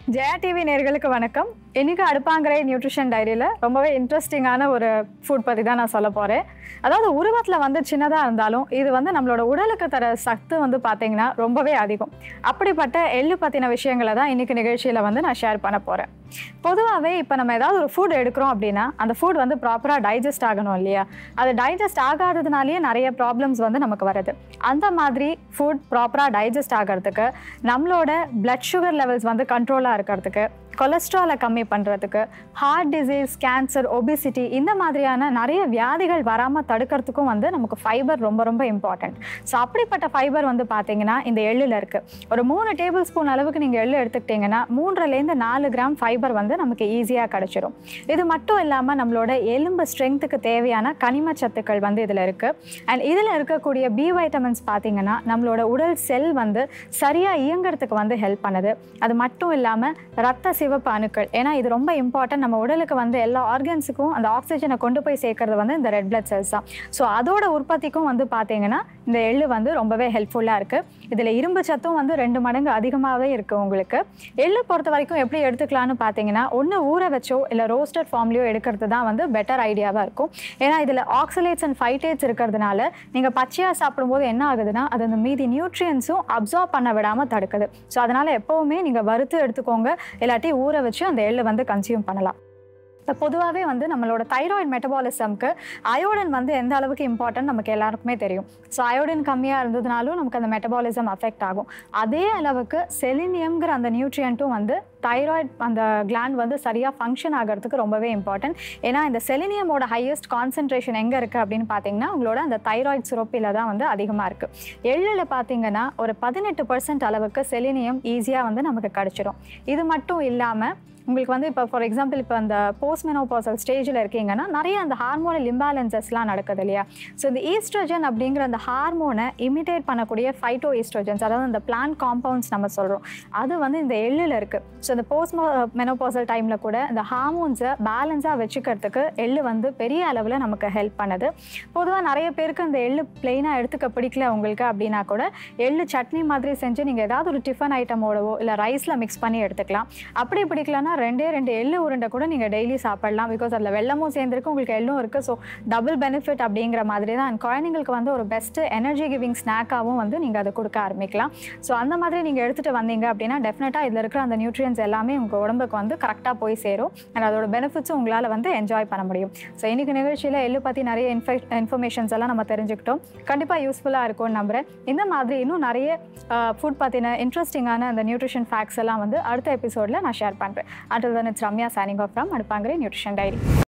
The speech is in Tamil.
ஜெயா டிவி நேர்களுக்கு வணக்கம் இன்னைக்கு அடுப்பாங்கரை நியூட்ரிஷன் டைரியில் ரொம்பவே இன்ட்ரெஸ்டிங்கான ஒரு ஃபுட் பற்றி தான் நான் சொல்ல போகிறேன் அதாவது உருவத்தில் வந்து சின்னதாக இருந்தாலும் இது வந்து நம்மளோட உடலுக்கு தர சத்து வந்து பார்த்தீங்கன்னா ரொம்பவே அதிகம் அப்படிப்பட்ட எள்ளு பற்றின விஷயங்களை தான் இன்னைக்கு நிகழ்ச்சியில் வந்து நான் ஷேர் பண்ண போகிறேன் பொதுவாகவே இப்போ நம்ம ஏதாவது ஒரு ஃபுட் எடுக்கிறோம் அப்படின்னா அந்த ஃபுட் வந்து ப்ராப்பராக டைஜஸ்ட் ஆகணும் இல்லையா அது டைஜஸ்ட் ஆகாததுனாலேயே நிறைய ப்ராப்ளம்ஸ் வந்து நமக்கு வருது அந்த மாதிரி ஃபுட் ப்ராப்பராக டைஜஸ்ட் ஆகிறதுக்கு நம்மளோட பிளட் சுகர் லெவல்ஸ் வந்து கண்ட்ரோலாக இருக்கிறதுக்கு கொலஸ்ட்ராலை கம்மி பண்ணுறதுக்கு ஹார்ட் டிசீஸ் கேன்சர் ஒபிசிட்டி இந்த மாதிரியான நிறைய வியாதிகள் வராமல் தடுக்கிறதுக்கும் வந்து நமக்கு ஃபைபர் ரொம்ப ரொம்ப இம்பார்ட்டண்ட் ஸோ அப்படிப்பட்ட ஃபைபர் வந்து பார்த்தீங்கன்னா இந்த எள்ளில் இருக்குது ஒரு மூணு டேபிள் ஸ்பூன் அளவுக்கு நீங்கள் எள்ளு எடுத்துக்கிட்டிங்கன்னா மூன்றுலேருந்து நாலு கிராம் ஃபைபர் வந்து நமக்கு ஈஸியாக கிடச்சிரும் இது மட்டும் இல்லாமல் நம்மளோட எலும்பு ஸ்ட்ரென்த்துக்கு தேவையான கனிம சத்துக்கள் வந்து இதில் இருக்குது அண்ட் இதில் இருக்கக்கூடிய பி வைட்டமின்ஸ் பார்த்தீங்கன்னா நம்மளோட உடல் செல் வந்து சரியாக இயங்குறதுக்கு வந்து ஹெல்ப் பண்ணுது அது மட்டும் இல்லாமல் ரத்த சிவப்பு அணுக்கள் ஏன்னா இது ரொம்ப இம்பார்ட்டன்ட் நம்ம உடலுக்கு வந்து எல்லா ஆர்கன்ஸுக்கும் அந்த ஆக்சிஜனை கொண்டு போய் சேர்க்கறது வந்து இந்த ரெட் பிளட் செல்ஸ் தான் ஸோ அதோட உற்பத்திக்கும் வந்து பார்த்தீங்கன்னா இந்த எள்ளு வந்து ரொம்பவே ஹெல்ப்ஃபுல்லாக இருக்குது இதில் இரும்பு சத்தும் வந்து ரெண்டு மடங்கு அதிகமாகவே இருக்குது உங்களுக்கு எள்ளு பொறுத்த வரைக்கும் எப்படி எடுத்துக்கலாம்னு பார்த்தீங்கன்னா ஒன்று ஊற வச்சோ இல்லை ரோஸ்டட் ஃபார்ம்லையோ எடுக்கிறது தான் வந்து பெட்டர் ஐடியாவாக இருக்கும் ஏன்னா இதில் ஆக்சலேட்ஸ் அண்ட் ஃபைட்டேட்ஸ் இருக்கிறதுனால நீங்கள் பச்சையாக சாப்பிடும்போது என்ன ஆகுதுன்னா அது அந்த மீதி நியூட்ரியன்ஸும் அப்சார்ப் பண்ண விடாமல் தடுக்குது ஸோ அதனால் எப்போவுமே நீங்கள் வறுத்து எடுத்துக்கோங்க இல்லாட்டி ஊற வச்சு அந்த எள்ளு வந்து கன்சியூம் பண்ணலாம் இப்போ பொதுவாகவே வந்து நம்மளோட தைராய்டு மெட்டபாலிசம்க்கு அயோடின் வந்து எந்த அளவுக்கு இம்பார்ட்டன்ட் நமக்கு எல்லாருக்குமே தெரியும் ஸோ அயோடின் கம்மியாக இருந்ததுனாலும் நமக்கு அந்த மெட்டபாலிசம் அஃபெக்ட் ஆகும் அதே அளவுக்கு செலினியம்ங்கிற அந்த நியூட்ரியண்ட்டும் வந்து தைராய்டு அந்த கிளாண்ட் வந்து சரியாக ஃபங்க்ஷன் ஆகிறதுக்கு ரொம்பவே இம்பார்ட்டன்ட் ஏன்னா இந்த செலினியமோட ஹையஸ்ட் கான்சன்ட்ரேஷன் எங்கே இருக்குது அப்படின்னு பார்த்தீங்கன்னா உங்களோட அந்த தைராய்டு சுரப்பியில் தான் வந்து அதிகமாக இருக்குது எள்ளில் பார்த்தீங்கன்னா ஒரு பதினெட்டு பர்சன்ட் அளவுக்கு செலினியம் ஈஸியாக வந்து நமக்கு கிடச்சிரும் இது மட்டும் இல்லாமல் உங்களுக்கு வந்து இப்போ ஃபார் எக்ஸாம்பிள் இப்போ அந்த போஸ்ட் மெனோபாசல் ஸ்டேஜில் இருக்கீங்கன்னா நிறைய அந்த ஹார்மோனல் இம்பேலன்சஸ்லாம் நடக்குது இல்லையா ஸோ இந்த ஈஸ்ட்ரோஜன் அப்படிங்கிற அந்த ஹார்மோனை இமிடேட் பண்ணக்கூடிய ஃபைட்டோ ஈஸ்ட்ரோஜன்ஸ் அதாவது அந்த பிளான்ட் காம்பவுண்ட்ஸ் நம்ம சொல்கிறோம் அது வந்து இந்த எள்ளில் இருக்குது ஸோ இந்த போஸ்ட் மெனோபாசல் டைமில் கூட இந்த ஹார்மோன்ஸை பேலன்ஸாக வச்சுக்கிறதுக்கு எள்ளு வந்து பெரிய அளவில் நமக்கு ஹெல்ப் பண்ணுது பொதுவாக நிறைய பேருக்கு இந்த எள்ளு பிளெயினாக எடுத்துக்க பிடிக்கல உங்களுக்கு அப்படின்னா கூட எள்ளு சட்னி மாதிரி செஞ்சு நீங்கள் ஏதாவது ஒரு டிஃபன் ஐட்டமோடவோ இல்லை ரைஸில் மிக்ஸ் பண்ணி எடுத்துக்கலாம் அப்படி பிடிக்கலன்னா ரெண்டே ரெண்டு எள்ளு உருண்டை கூட நீங்கள் டெய்லி சாப்பிடலாம் பிகாஸ் அதில் வெள்ளமும் சேர்ந்துருக்கு உங்களுக்கு எள்ளும் இருக்குது ஸோ டபுள் பெனிஃபிட் அப்படிங்கிற மாதிரி தான் And குழந்தைங்களுக்கு வந்து ஒரு பெஸ்ட்டு எனர்ஜி கிவிங் ஸ்நாக்காகவும் வந்து நீங்கள் அதை கொடுக்க ஆரம்பிக்கலாம் ஸோ அந்த மாதிரி நீங்கள் எடுத்துகிட்டு வந்தீங்க அப்படின்னா டெஃபினட்டாக இதில் இருக்கிற அந்த நியூட்ரியன்ஸ் எல்லாமே உங்கள் உடம்புக்கு வந்து கரெக்டாக போய் சேரும் அண்ட் அதோட பெனிஃபிட்ஸும் உங்களால் வந்து என்ஜாய் பண்ண முடியும் ஸோ இன்றைக்கி நிகழ்ச்சியில் எள்ளு பற்றி நிறைய இன்ஃபை இன்ஃபர்மேஷன்ஸ் எல்லாம் நம்ம தெரிஞ்சுக்கிட்டோம் கண்டிப்பாக யூஸ்ஃபுல்லாக இருக்கும்னு நம்புகிறேன் இந்த மாதிரி இன்னும் நிறைய ஃபுட் பற்றின இன்ட்ரெஸ்டிங்கான அந்த நியூட்ரிஷன் ஃபேக்ட்ஸ் எல்லாம் வந்து அடுத்த எபிசோடில் நான் ஷேர் பண்ணுறேன் until then it's ramya signing off from Adupangarai nutrition diary